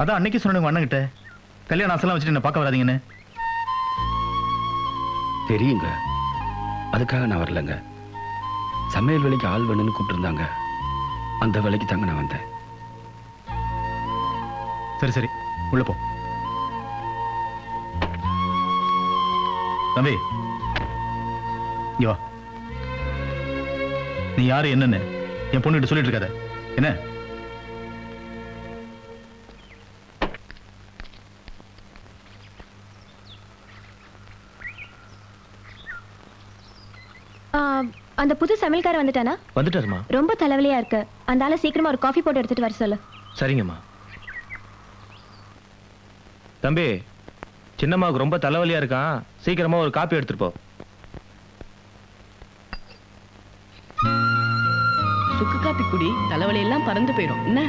அதான் அன்னைக்கு சொன்னேன் உங்க அண்ணன் கிட்ட கல்யாணம் ஆசைலாம் வச்சுட்டு என்ன பார்க்க வராதீங்கன்னு தெரியுங்க அதுக்காக நான் வரலங்க சமையல் வேலைக்கு ஆள் வேணும்னு கூப்பிட்டுருந்தாங்க அந்த வேலைக்கு தாங்க நான் வந்தேன் சரி சரி உள்ள போ தம்பி இங்க வா நீ யாரு என்னன்னு என் பொண்ணுகிட்ட சொல்லிட்டு இருக்காத என்ன ஆ, அந்த புது சமையல்காரர் வந்துட்டானா வந்துட்டாருமா ரொம்ப தலைவலியா இருக்கு அந்த ஆளை சீக்கிரமா ஒரு காஃபி போட்டு எடுத்துட்டு வர சொல்லு சரிங்கம்மா தம்பி சின்னம்மாவுக்கு ரொம்ப தலைவலியா இருக்கான் சீக்கிரமா ஒரு காப்பி எடுத்துட்டு போ சுக்கு காப்பி குடி தலைவலி எல்லாம் பறந்து போயிடும் என்ன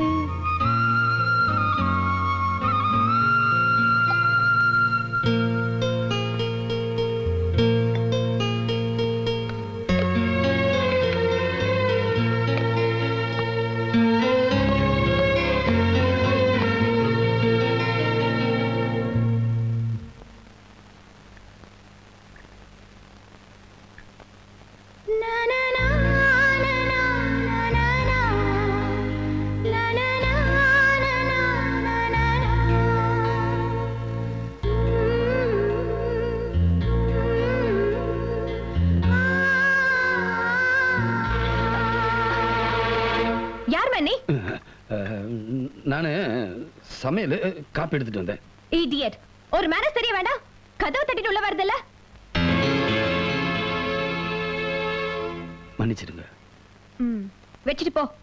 யார் மன்னி நான் சமையல் காப்பி எடுத்துட்டு வந்தேன் இடியட் ஒரு மேனஸ் தெரிய வேண்டாம் கதவு தட்டிட்டு உள்ள வருதுல்ல மன்னிச்சிடுங்க ம், வச்சுட்டு போ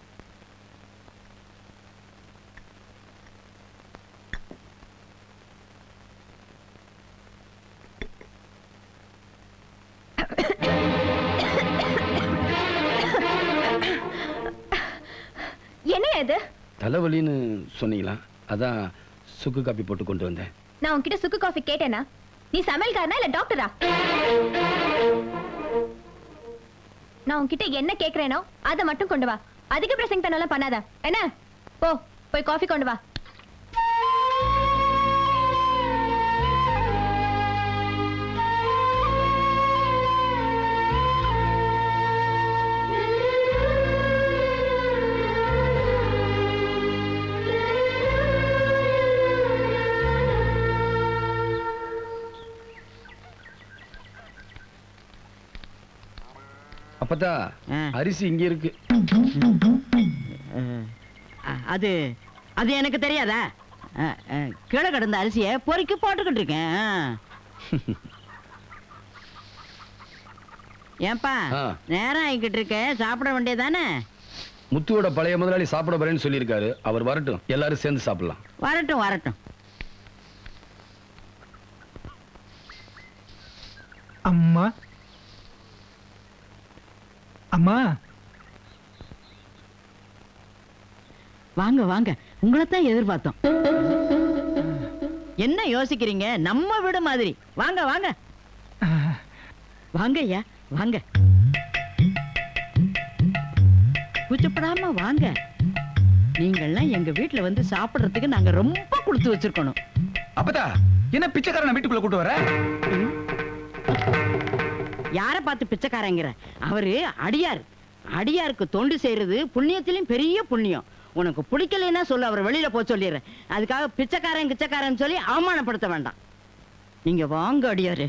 என்ன இது தலைவலின்னு சொன்னீங்களா அதான் சுக்கு காப்பி போட்டு கொண்டு வந்தேன் நான் உன்கிட்ட சுக்கு காஃபி கேட்டேனா நீ சமையல்காரனா இல்ல டாக்டரா நான் உன்கிட்ட என்ன கேக்குறேனோ அதை மட்டும் கொண்டு வா அதிக பிரசங்க பண்ணலாம் பண்ணாத என்ன போ போய் காஃபி கொண்டு வா அப்பதா ஆ. அரிசி இங்க இருக்கு அ- அது அது எனக்கு தெரியாதா அ, அ, கீழே கிடந்த அரிசியை பொறுக்கி போட்டுக்கிட்டு இருக்கேன் ஆ. ஏன்பா ஆ. நேரம் ஆகிக்கிட்டு இருக்க சாப்பிட வேண்டியதானே முத்துவோட பழைய முதலாளி சாப்பிட போறேன்னு சொல்லியிருக்காரு அவர் வரட்டும் எல்லாரும் சேர்ந்து சாப்பிடலாம் வரட்டும் வரட்டும் அம்மா அம்மா வாங்க வாங்க உங்களைத்தான் எதிர்பார்த்தோம் என்ன யோசிக்கிறீங்க நம்ம வீடு மாதிரி வாங்க வாங்க வாங்க ஐயா வாங்க கூச்சப்படாம வாங்க நீங்கள்லாம் எங்க வீட்டுல வந்து சாப்பிடுறதுக்கு நாங்க ரொம்ப கொடுத்து வச்சிருக்கணும் அப்பதா என்ன பிச்சைக்காரனை வீட்டுக்குள்ள கூட்டு வர யார பார்த்து பிச்சைக்காரங்கிற அவரு அடியார் அடியாருக்கு தொண்டு செய்யறது புண்ணியத்திலும் பெரிய புண்ணியம் உனக்கு பிடிக்கலைன்னா சொல்லு அவர் வெளியில போக சொல்லிடுறேன் அதுக்காக பிச்சைக்காரன் கிச்சைக்காரன் சொல்லி அவமானப்படுத்த வேண்டாம் நீங்க வாங்க அடியாரு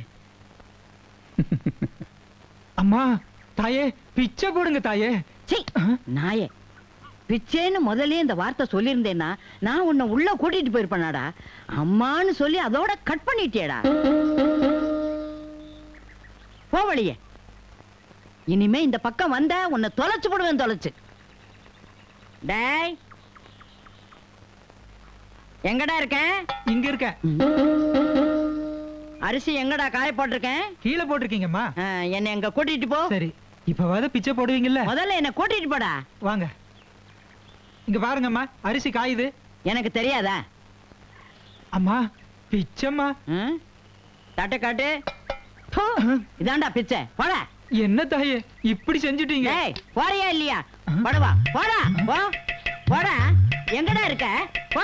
அம்மா தாயே பிச்சை போடுங்க தாயே சீ நாயே பிச்சைன்னு முதல்லயே இந்த வார்த்தை சொல்லியிருந்தேன்னா நான் உன்னை உள்ள கூட்டிட்டு போயிருப்பேனாடா அம்மான்னு சொல்லி அதோட கட் பண்ணிட்டியேடா போ வழியே இனிமே இந்த பக்கம் வந்த உன்னை தொலைச்சு போடுவேன் தொலைச்சு டேய் எங்கடா இருக்கேன் இங்க இருக்க அரிசி எங்கடா காய போட்டிருக்கேன் கீழே போட்டிருக்கீங்கம்மா ஆ, என்னை எங்க கூட்டிட்டு போ சரி இப்பவாத பிச்சை போடுவீங்கல்ல முதல்ல என்ன கூட்டிட்டு போடா வாங்க இங்க பாருங்கம்மா அரிசி காயுது எனக்கு தெரியாதா அம்மா பிச்சைம்மா ம்? தட்டு காட்டு தூ, இதாண்டா பிச்சை போடா என்ன தாயே இப்படி செஞ்சுட்டீங்க டேய் போறியா இல்லையா போடவா போடா போ போடா எங்கடா இருக்க போ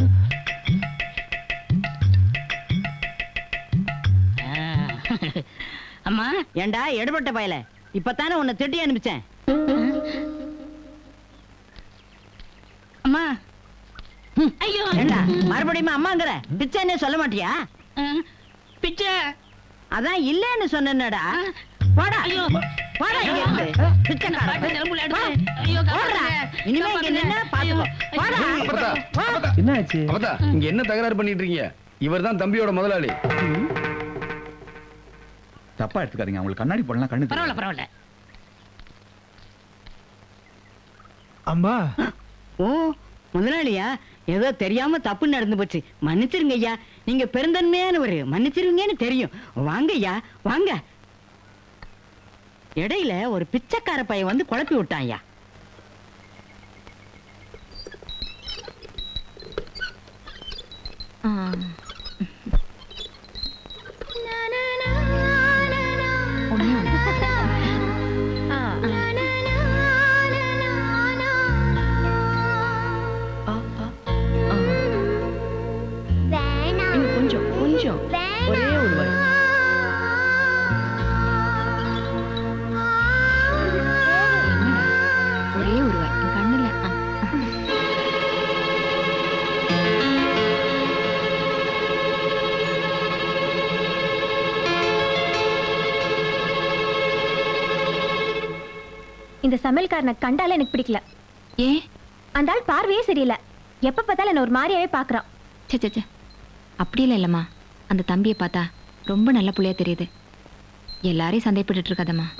அம்மா ஏண்டா எடுபட்ட பயல இப்பதானே உன்னை திட்டி அனுப்பிச்சேன் அம்மா ஐயோ ஏண்டா மறுபடியும் அம்மாங்கிற பிச்சைன்னே சொல்ல மாட்டியா பிச்சை அதான் இல்லன்னு சொன்னேன்டா போடா ஐயோ. போடா இங்க இருந்து. பிச்சைக்கார. பாட்டு நிலம்புல போ. எடுத்து. ஐயோ, போடுறா. காப்பாத்துங்க. இனிமே இங்க நின்னா பாத்துக்கோ. போடா. அப்பதா, போ. அப்பதா. என்ன ஆச்சு அப்பதா, இங்க என்ன தகராறு பண்ணிட்டு இருக்கீங்க இவர்தான் தம்பியோட முதலாளி தப்பா எடுத்துக்காதீங்க அவங்களுக்கு கண்ணாடி போடலாம் கண்ணு பரவாயில்ல பரவாயில்ல அம்மா ஓ முதலாளியா ஏதோ தெரியாம தப்பு நடந்து போச்சு மன்னிச்சிருங்க ஐயா நீங்க பெருந்தன்மையானவர் மன்னிச்சிருவீங்கன்னு தெரியும் வாங்க ஐயா வாங்க இடையில ஒரு பிச்சைக்கார பையன் வந்து குழப்பி விட்டான் ஐயா இன்னும் கொஞ்சம் கொஞ்சம் ஒரே ஒரு வாய் ஒரே ஒரு வாய் என் கண்ணுல ஆ. இந்த சமையல்காரனை கண்டாலே எனக்கு பிடிக்கல ஏன் அந்த ஆள் பார்வையே சரியில்லை எப்ப பார்த்தாலும் என்ன ஒரு மாதிரியாவே பாக்குறான் சே சே சே அப்படியெல்லாம் இல்லைம்மா அந்த தம்பியை பார்த்தா ரொம்ப நல்ல புள்ளையா தெரியுது எல்லாரையும் சந்தேகப்பட்டுட்டு இருக்காதம்மா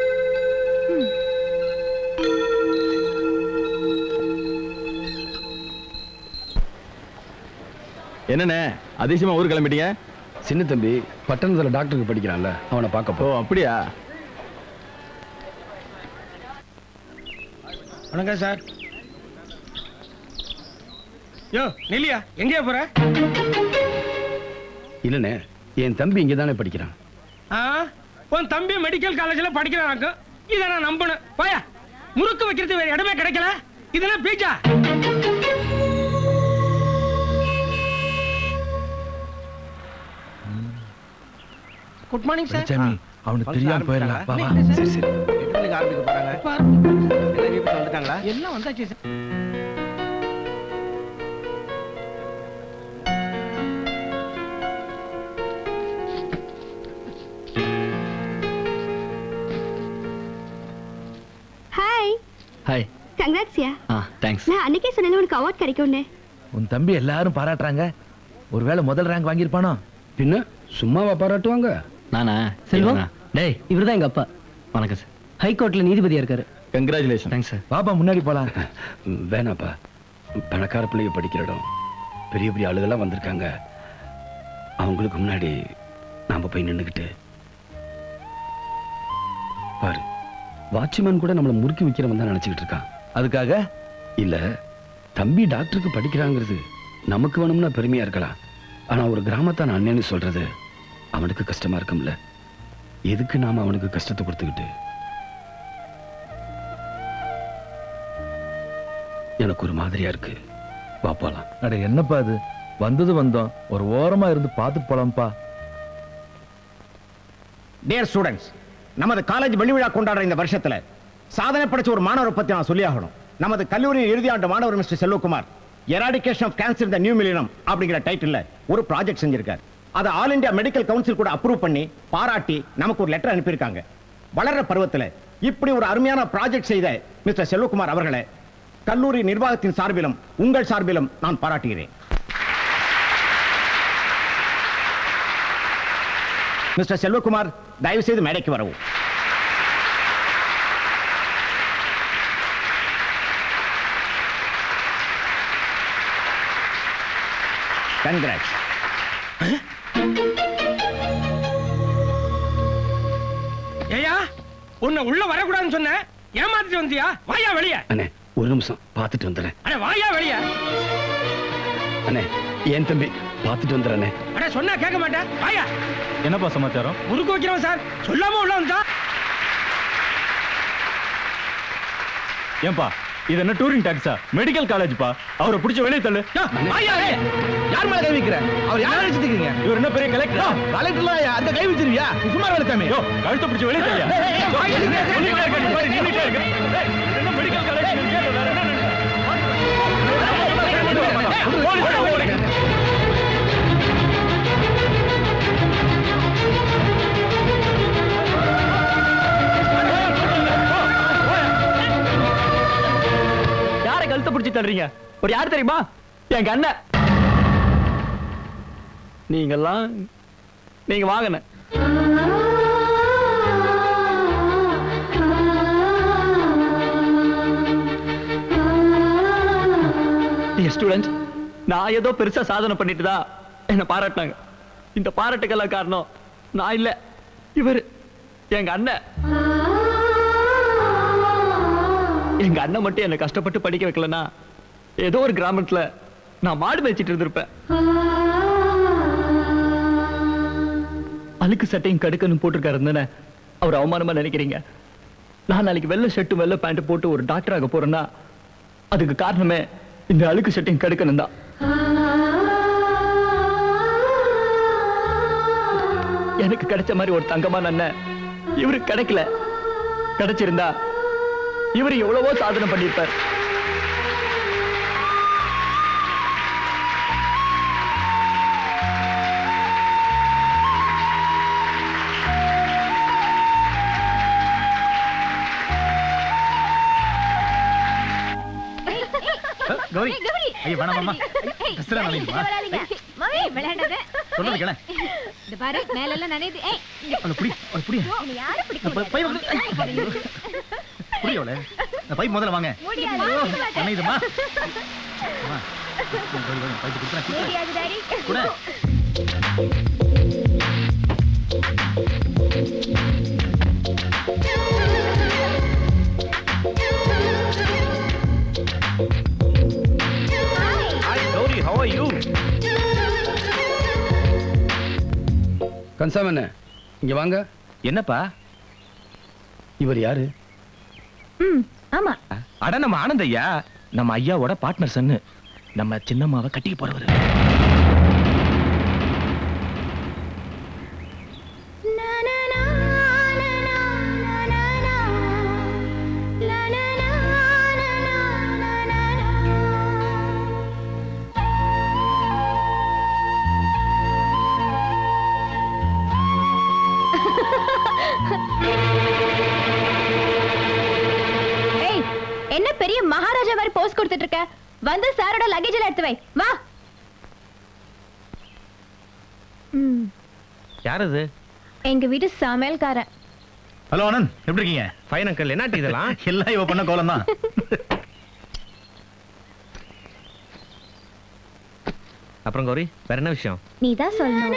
என்னண்ணே அதிசயமா ஊர் கிளம்பிட்டீங்க சின்ன தம்பி பட்டணத்துல டாக்டருக்கு படிக்கிறான்ல அவனை பார்க்க போ ஓ அப்படியா வணக்கம் சார் யோ நெல்லியா எங்கேயா போற இல்லனே என் தம்பி இங்க தானே படிக்கிறான் ஆ உன் தம்பி மெடிக்கல் காலேஜ்ல படிக்கிறானாக்கும் இதை நான் நம்பணும் போயா முறுக்கு வைக்கிறது வேற இடமே கிடைக்கல இதெல்லாம் பீச்சா குட் மார்னிங் சார் சாமி அவனுக்கு தெரியாம போயிடலாம் வா, வா. சரி சரி ஆரம்பிக்க போறாங்க வந்துட்டாங்களா எல்லாம் வந்தாச்சு சார் ஹாய் ஹாய் கங்க்ராட்ஸ்யா ஆ தேங்க்ஸ் நான் அன்னைக்கே சொன்னேன் உனக்கு அவார்ட் கிடைக்கும்னு உன் தம்பி எல்லாரும் பாராட்டுறாங்க ஒருவேளை முதல் ரேங்க் வாங்கியிருப்பானோ பின்ன சும்மாவா பாராட்டுவாங்க நானா செல்வம் டேய் இவர்தான் எங்க அப்பா வணக்கம் சார் ஹைகோர்ட்ல நீதிபதியா இருக்காரு கங்க்ராச்சுலேஷன் தேங்க்ஸ் சார் பாப்பா முன்னாடி போலாம் வேணாப்பா பணக்கார பிள்ளைய படிக்கிற இடம் பெரிய பெரிய ஆளுகள்லாம் வந்திருக்காங்க அவங்களுக்கு முன்னாடி நாம போய் நின்னுக்கிட்டு பாரு வாட்ச்மேன் கூட நம்மள முறுக்கி வைக்கிறவன் தான் நினைச்சுக்கிட்டு இருக்கான் அதுக்காக இல்ல தம்பி டாக்டருக்கு படிக்கிறாங்கிறது நமக்கு வேணும்னா பெருமையா இருக்கலாம் ஆனா ஒரு கிராமத்தான் அண்ணன்னு சொல்றது அவனுக்கு கஷ்டமா இருக்கும்ல எதுக்கு நாம அவனுக்கு கஷ்டத்தை கொடுத்துக்கிட்டு எனக்கு ஒரு மாதிரியா இருக்கு வா போலாம் அட என்னப்பா அது வந்தது வந்தோம் ஒரு ஓரமா இருந்து பார்த்து போலாம்ப்பா டியர் ஸ்டூடெண்ட்ஸ் நமது காலேஜ் வெள்ளி விழா கொண்டாடுற இந்த வருஷத்துல சாதனை படைச்ச ஒரு மாணவரை பத்தி நான் சொல்லி ஆகணும் நமது கல்லூரியின் இறுதியாண்டு மாணவர் mister Selvakumar eradication of cancer the new millennium அப்படிங்கிற டைட்டில்ல ஒரு ப்ராஜெக்ட் செஞ்சிருக்கார் அதை ஆல் இந்தியா மெடிக்கல் கவுன்சில் கூட அப்ரூவ் பண்ணி பாராட்டி நமக்கு ஒரு லெட்டர் அனுப்பியிருக்காங்க வளர்ற பருவத்துல இப்படி ஒரு அருமையான ப்ராஜெக்ட் செய்த மிஸ்டர் செல்வகுமார் அவர்களை கல்லூரி நிர்வாகத்தின் சார்பிலும் உங்கள் சார்பிலும் நான் பாராட்டுகிறேன் மிஸ்டர் செல்வகுமார் தயவு செய்து மேடைக்கு வரவும் கங்க்ராட்ஸ் ஏயா உன்னை உள்ள வரக்கூடாதுன்னு சொன்னேன் ஏமாத்திட்டு வந்தியா வாயா வெளிய அண்ணே ஒரு நிமிஷம் பார்த்துட்டு வந்துடுறேன் அட வாயா வெளிய அண்ணே என் தம்பி பார்த்துட்டு வந்துடுறேனே அட சொன்னா கேட்க மாட்டேன் வாயா என்னப்பா சமாச்சாரம் முறுக்கு வைக்கிறோம் சார் சொல்லாம உள்ள வந்தா ஏன்பா இது என்ன டூரிங் டாக்ஸா மெடிக்கல் காலேஜ்ப்பா அவரை பிடிச்ச வெளியே தள்ளு யார் மேல கை வைக்கிற அவர் யார் நினைச்சிருக்கீங்க இவர் என்ன பெரிய கலெக்டர் கலெக்டர்ல அந்த கை வச்சிருவியா நீ சும்மா வேலை தாமே யோ கழுத்தை பிடிச்ச வெளியே தள்ளியா நின்னுட்டே இருக்க, நீ பாரு, நின்னுட்டே இருக்க. ஏய், இது என்ன மெடிக்கல் காலேஜ் நீ கேளு, வேற என்ன நினைக்கிற? ஓடு, ஓடு, ஓடு. யாரை கழுத்தை பிடிச்சி தள்ளுறீங்க ஒரு யார் தெரியுமா எங்க அண்ணன் நீங்கெல்லாம் நீங்க வாங்கின ஸ்டூடெண்ட்ஸ் நான் ஏதோ பெருசா சாதனை பண்ணிட்டு தான் என்ன பாராட்டினாங்க இந்த பாராட்டுக்கெல்லாம் காரணம் நான் இல்ல இவர் எங்க அண்ணன் எங்க அண்ணன் மட்டும் என்ன கஷ்டப்பட்டு படிக்க வைக்கலனா ஏதோ ஒரு கிராமத்துல நான் மாடு மேய்ச்சிட்டு இருந்திருப்பேன் அழுக்கு சட்டையும் கடுக்கன்னு போட்டிருக்காரு தானே அவர் அவமானமா நினைக்கிறீங்க நான் நாளைக்கு வெள்ளை ஷர்ட்டும் வெள்ளை பேண்ட் போட்டு ஒரு டாக்டர் ஆக போறேன்னா அதுக்கு காரணமே இந்த அழுக்கு சட்டையும் கடுக்கணும் தான் எனக்கு கிடைச்ச மாதிரி ஒரு தங்கமான அண்ணன் இவருக்கு கிடைக்கல கிடைச்சிருந்தா இவர் எவ்வளவோ சாதனை பண்ணியிருப்பார் கௌரி ஏய், கௌரி. ஐயோ வேணாம் மாமா ஏய், ட்ரெஸ் எல்லாம் நனையுமா விளையாடாதீங்க. மாமி, விளையாடாத. சொல்றது கேள இந்த பாரு மேல எல்லாம் நனையுது ஏய் இங்க. அவளை புடி அவளை புடி என்னை யாரும் பிடிக்க பை- பை வந்து- முடியாது. புடி அவளை இந்த பைப் முதல்ல வாங்க முடியாது. ஐயோ, வாங்க மாட்டேன். நனையுதுமா அம்மா, கௌரி, கௌரி, பைப்பு கொடுக்குறேன், கொடுக்குறேன். முடியாது, டாடி. கூட. Hi Gauri how are you கன்சாம் என்ன இங்க வாங்க என்னப்பா இவர் யாரு ம், ஆமா அட நம்ம ஆனந்த் ஐயா நம்ம ஐயாவோட பார்ட்னர் சன்னு நம்ம சின்னம்மாவை கட்டிக்க போறவரு ஏய் என்ன பெரிய மகாராஜா மாதிரி போஸ் கொடுத்துட்டு இருக்க வந்து சாரோட லக்கேஜ் எல்லாம் எடுத்து வை வா ம், யார் அது எங்க வீட்டு சமையல்காரன் ஹலோ ஆனந்த் எப்படி இருக்கீங்க ஃபைன் அங்கிள் என்ன இதெல்லாம் எல்லாம் இவ பண்ண கோலம் தான் அப்புறம் கௌரி வேற என்ன விஷயம் நீ தான் சொல்லணும்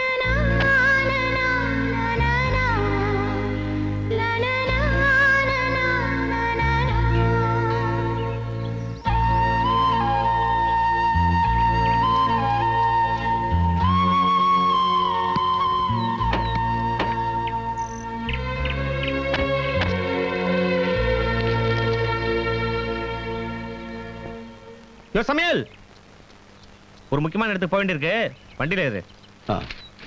யோ சமையல் ஒரு முக்கியமான இடத்துக்கு போக வேண்டியிருக்கு வண்டியில இரு ஆ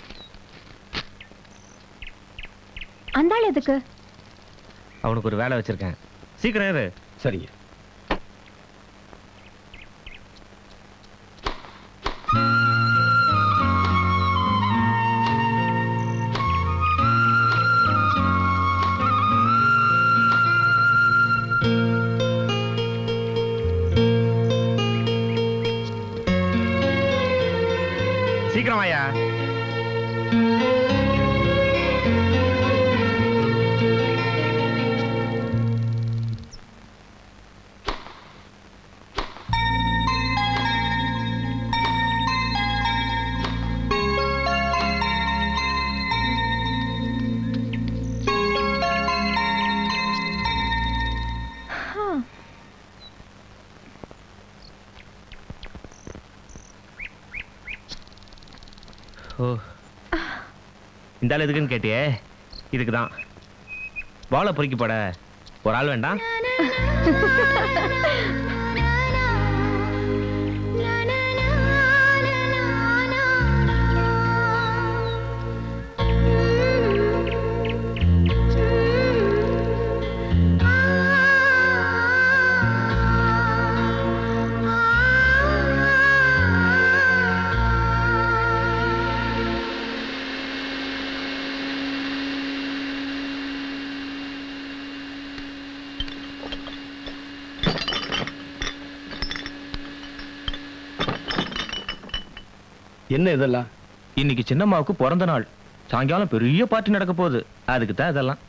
அந்த ஆள் எதுக்கு அவனுக்கு ஒரு வேலை வச்சிருக்கேன் சீக்கிரம் இரு சரிங்க சீக்கிரம் வாயா ஓ இந்த ஆள் எதுக்குன்னு கேட்டியே இதுக்கு தான் வாழை பொறுக்கி போட ஒரு ஆள் வேண்டாம் என்ன இதெல்லாம் இன்னைக்கு சின்னம்மாவுக்கு பிறந்த நாள் சாயங்காலம் பெரிய பார்ட்டி நடக்க போகுது அதுக்கு தான் இதெல்லாம்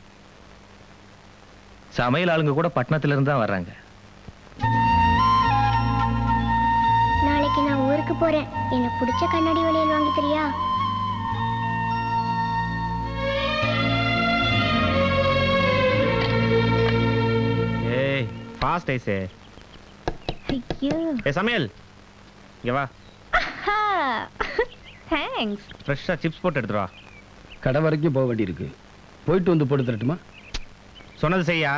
சமையல் ஆளுங்க கூட பட்டணத்துல இருந்து தான் வர்றாங்க நாளைக்கு நான் ஊருக்கு போறேன் எனக்கு பிடிச்ச கண்ணாடி வளையல் வாங்கி தரியா ஏய் ஃபாஸ்ட் ஐஸே ஐயோ ஏ சமையல் இங்க வா தேங்க்ஸ் ஃப்ரெஷ்ஷாக சிப்ஸ் போட்டு எடுத்துட்டு வா கடை வரைக்கும் போக வேண்டியிருக்கு போயிட்டு வந்து போட்டு தரட்டுமா சொன்னது செய்யா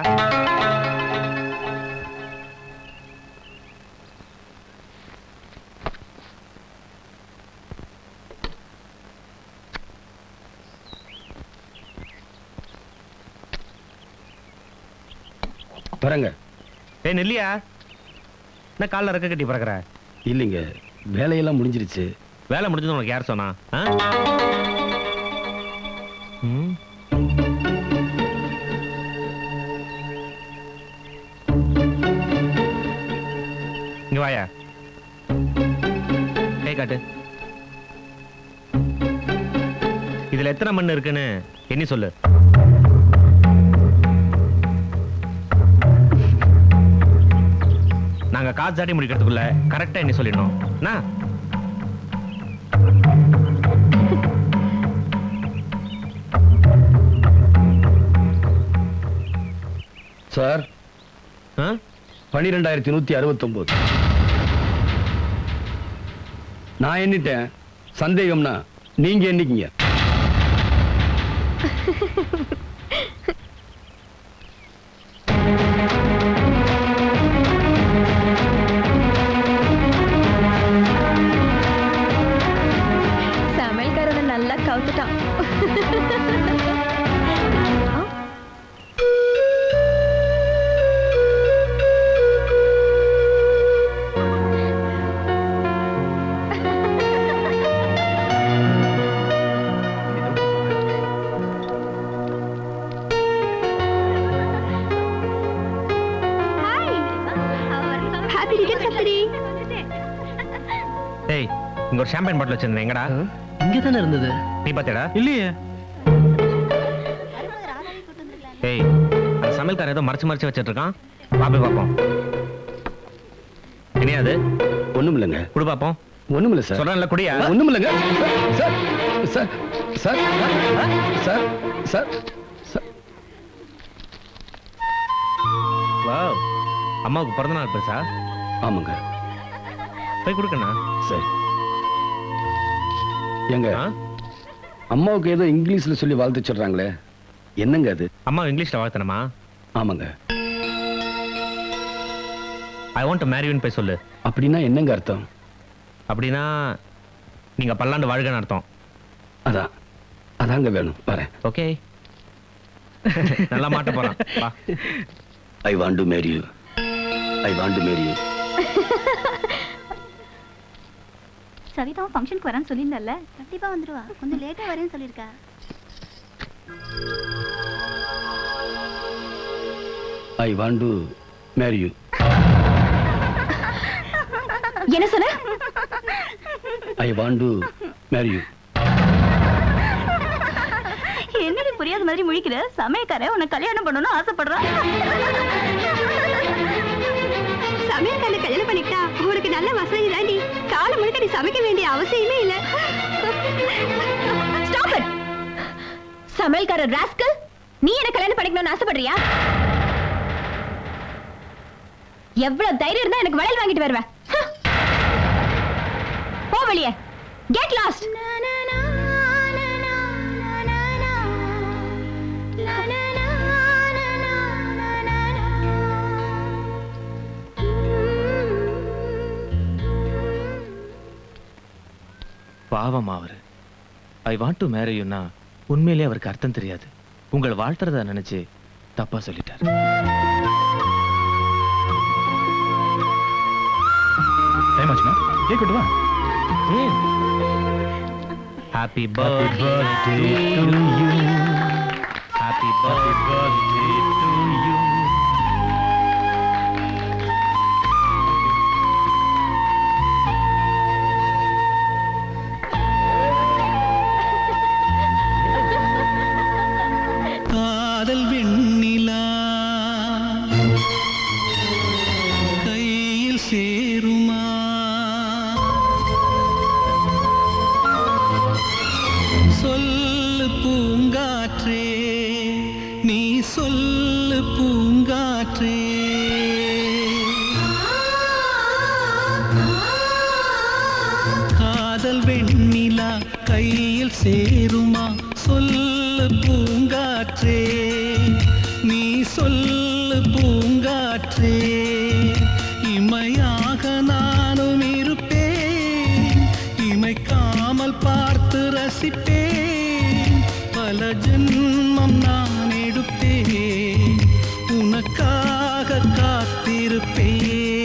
வரங்க ஏய் நெல்லியா என்ன காலில் ரெக்க கட்டி பறக்கிற இல்லைங்க வேலையெல்லாம் முடிஞ்சிருச்சு வேலை முடிஞ்சது உனக்கு யார் சொன்னா ஆ? ம். இங்க வாயா கை காட்டு இதுல எத்தனை மண் இருக்குன்னு எண்ணி சொல்லு நாங்க காசு சாட்டி முடிக்கிறதுக்குள்ள கரெக்டா எண்ணி சொல்லிடணும் என்ன சார் பனிரெண்டாயிரத்தி நூத்தி அறுபத்தொன்பது நான் எண்ணிட்டேன் சந்தேகம்னா நீங்க எண்ணிக்கீங்க சமையல்காரனை நல்லா கவுத்துட்டான் happy returns of the day ஏய் இங்க ஒரு ஷாம்பைன் பாட்டில் வச்சிருந்தேன் எங்கடா இங்க தானே இருந்தது நீ பாத்தியாடா இல்லையே ஏய் அந்த சமையல்காரன் ஏதோ மறைச்சு மறைச்சு வச்சிட்டு இருக்கான் வா போய் பார்ப்போம் என்னையாது ஒண்ணும் இல்லைங்க குடு பார்ப்போம் ஒண்ணும் இல்ல சார் சொல்றேன்ல குடியா ஒண்ணும் இல்லைங்க sir sir sir sir sir sir wow அம்மாவுக்கு பிறந்த நாள் பெருசா ஆமாங்க போய் கொடுக்கண்ணா சரி ஏங்க அம்மாவுக்கு ஏதோ இங்கிலீஷ்ல சொல்லி வாழ்த்து சொல்றாங்களே என்னங்க அது அம்மா இங்கிலீஷ்ல வாழ்த்தணுமா ஆமாங்க ஐ வாண்ட் டு மேரியூன்னு போய் சொல்லு அப்படின்னா என்னங்க அர்த்தம் அப்படின்னா நீங்க பல்லாண்டு வாழ்கன்னு அர்த்தம் அதான் அதாங்க வேணும் வரேன் ஓகே நல்லா மாட்ட போறான் வா I want to marry you I want to marry you சவிதாவும் ஃபங்க்ஷனுக்கு வரேன்னு சொல்லியிருந்தல்ல கண்டிப்பா வந்துருவா கொஞ்சம் லேட்டா வரேன்னு சொல்லியிருக்கா I want to marry you என்ன சொன்ன I want to marry you என்னடி புரியாத மாதிரி முழிக்கிற சமயக்கார உன்னை கல்யாணம் பண்ணணும்னு ஆசைப்படுறான் சமையல்காரனை கல்யாணம் பண்ணிக்கிட்டா உனக்கு நல்ல வசதி தாண்டி காலம் முழுக்க நீ சமைக்க வேண்டிய அவசியமே இல்ல ஸ்டாப் இட் சமையல்காரர் ராஸ்கல் நீ என்ன கல்யாணம் பண்ணிக்கணும்னு ஆசைப்படுறியா எவ்வளவு தைரியம் இருந்தா எனக்கு வளையல் வாங்கிட்டு வருவேன் ஹ! போ வெளியே கெட் லாஸ்ட் பாவம் அவரு ஐ வாண்ட் டு மேரியுன்னா உண்மையிலே அவருக்கு அர்த்தம் தெரியாது உங்களை வாழ்த்துறதா நினைச்சு தப்பா சொல்லிட்டாரு டைம் ஆச்சுமா கேக் விட்டு வா happy birthday to you happy birthday to you பூங்காற்றே நீ சொல்லு பூங்காற்றே காதல் வெண்ணிலா கையில் சேருமா சொல்லு பூங்காற்றே நீ சொல்லு பூங்காற்றே இமையாக நானும் இருப்பேன் இமைக்காமல் பார்த்து ரசிப்பேன் பல ஜென்மம் நான் எடுப்பேன் உனக்காக காத்திருப்பேன்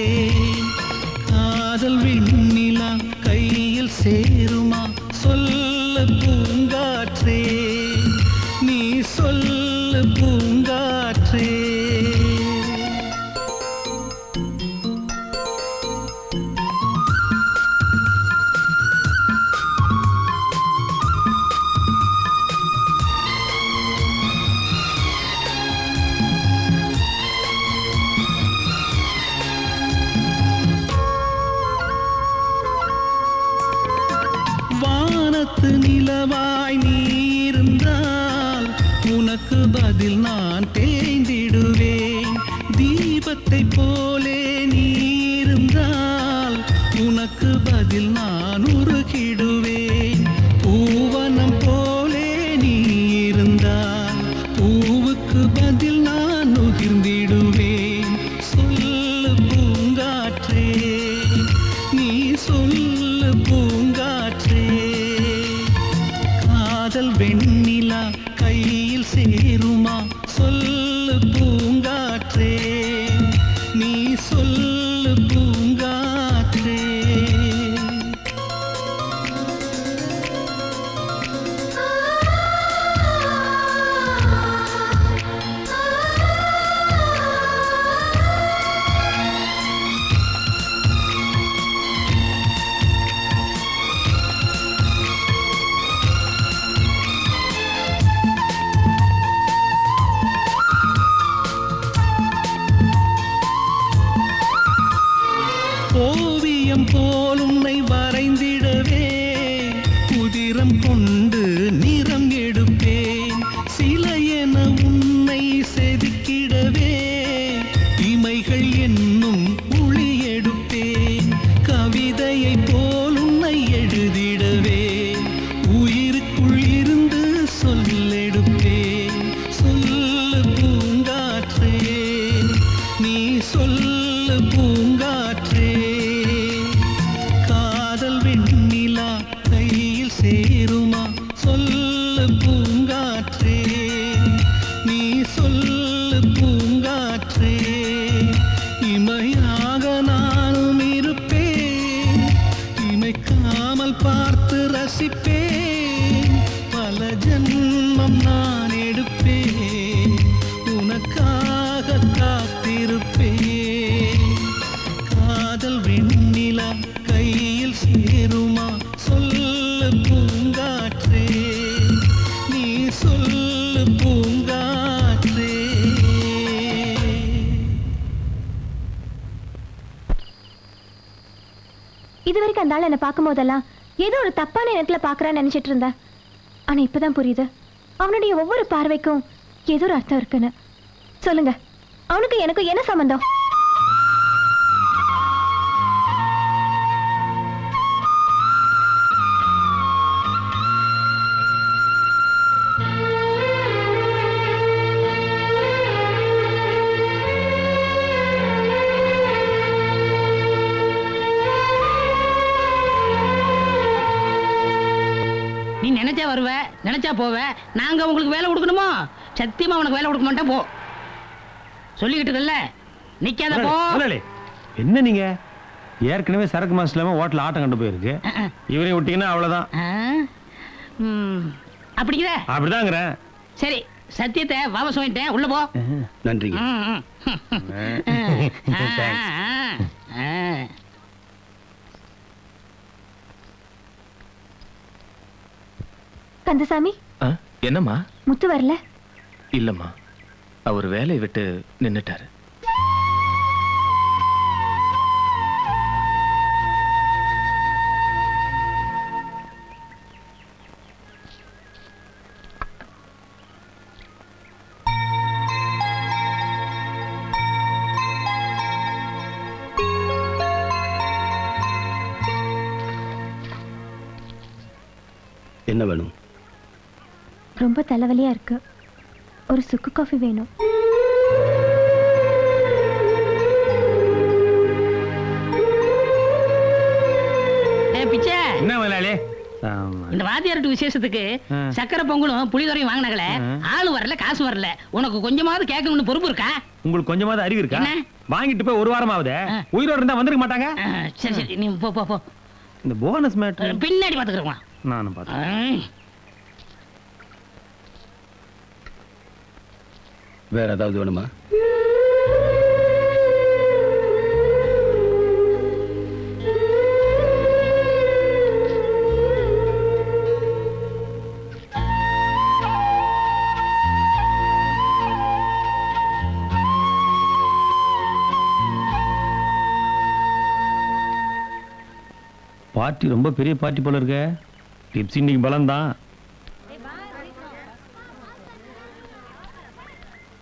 காதல் விண்ணிலா கையில் சேருமா சொல்ல பூங்காற்றே நீ சொல்ல பூங்காற்றே வானத்து நிலவாய் நீ இருந்தால் உனக்கு பதில் நான் தேய்ந்திடுவேன் தீபத்தை போலே நீ இருந்தால் உனக்கு பதில் நான் உருகிடுவேன் பூவனம் போலே நீ இருந்தால் பூவுக்கு பதில் நான் நுகிர்ந்திடுவேன் சொல்லு பூங்காற்றே நீ சொல்லு பூங்காற்றே காதல் வெண்ணிலா கையில் சேருமா சொல்லு பூங்காற்றே நீ சொல்லு பூங்காற்றே ஓவியம் போல் உன்னை வரைந்திடவே உதிரம் கொண்டு நிறம் எடுப்பேன் சிலை என உன்னை செதுக்கிடவே இமைகள் என்னும் ஒளி எடுப்பேன் கவிதையை போல் உன்னை எழுதிடவே உயிருக்குள் இருந்து சொல்லெடுப்பேன் சொல்லு பூங்காற்றே நீ சொல்லு பூங்காற்றே காதல் வெண்ணிலா கையில் சேருமா சொல்லு பூங்காற்றே நீ சொல்லு பூங்காற்றே இமையாக நானும் இருப்பேன் இமைக்காமல் பார்த்து ரசிப்பேன் பல ஜென்மம் நான் எடுப்பேன் உனக்காக காத்திருப்பேன் காதல் வெண்ணிலா கையில் சேருமா சொல்லு பூங்காற்றே நீ சொல்லு பூங்காற்றே இது வரைக்கும் அந்த ஆள் என்னை பார்க்கும் போதெல்லாம் ஏதோ ஒரு தப்பான எண்ணத்துல பார்க்கறான்னு நினைச்சிட்டு இருந்தேன் ஆனா இப்பதான் புரியுது அவனுடைய ஒவ்வொரு பார்வைக்கும் ஏதோ ஒரு அர்த்தம் இருக்குன்னு சொல்லுங்க அவனுக்கு எனக்கும் என்ன சம்பந்தம் நீ நினைச்சா வருவ நினைச்சா போவ நாங்க உங்களுக்கு வேலை கொடுக்கணுமோ சத்தியமா உனக்கு வேலை கொடுக்க மாட்டேன் போ சொல்லிக்கிட்டு இருக்கல நிக்காத போ முதலாளி, என்ன நீங்க ஏற்கனவே சரக்கு மாசம் இல்லாம ஹோட்டல் ஆட்டம் கண்டு போயிருக்கு இவரையும் விட்டீங்கன்னா அவ்வளவுதான் ஆ? ம், அப்படிங்கிற அப்படிதாங்கிறேன் சரி சத்தியத்தை வாபஸ் வாங்கிட்டேன் உள்ள போ நன்றிங்க ம், ம். ஆ, Thanks. ஆ, ஆ. கந்தசாமி ஆ, என்னம்மா முத்து வரல இல்லம்மா அவர் வேலையை விட்டு நின்னுட்டாரு என்ன வேணும் ரொம்ப தலைவலியா இருக்கு ஒரு சுக்கு காஃபி வேணும் டேய் பிச்சை என்ன முதலாளி இந்த வாத்தியார்ட்டு விசேஷத்துக்கு ஆ. சக்கரை பொங்கலும் புளிதுறையும் வாங்கினாங்களே ஆ. ஆளு வரல காசு வரல உனக்கு கொஞ்சமாவது கேட்கணும்னு பொறுப்பு இருக்கா உங்களுக்கு கொஞ்சமாவது அறிவு இருக்கா என்ன? வாங்கிட்டு போய் ஒரு வாரம் ஆகுது உயிரோட இருந்தா வந்திருக்க மாட்டாங்க ஆ, சரி சரி நீ போ போ போ இந்த போனஸ் மேட்ரு பின்னாடி பாத்துக்கிறோம் நானும் பார்த்தேன் வேற ஏதாவது வேணுமா பார்ட்டி ரொம்ப பெரிய பார்ட்டி போல இருக்க டிப்ஸ் இன்னைக்கு பலம் தான்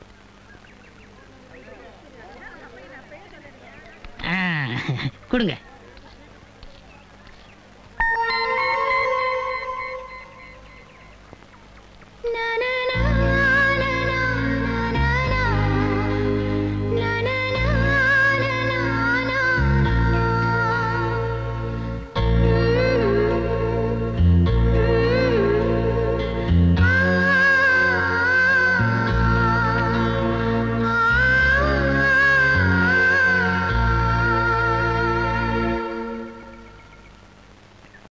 கொடுங்க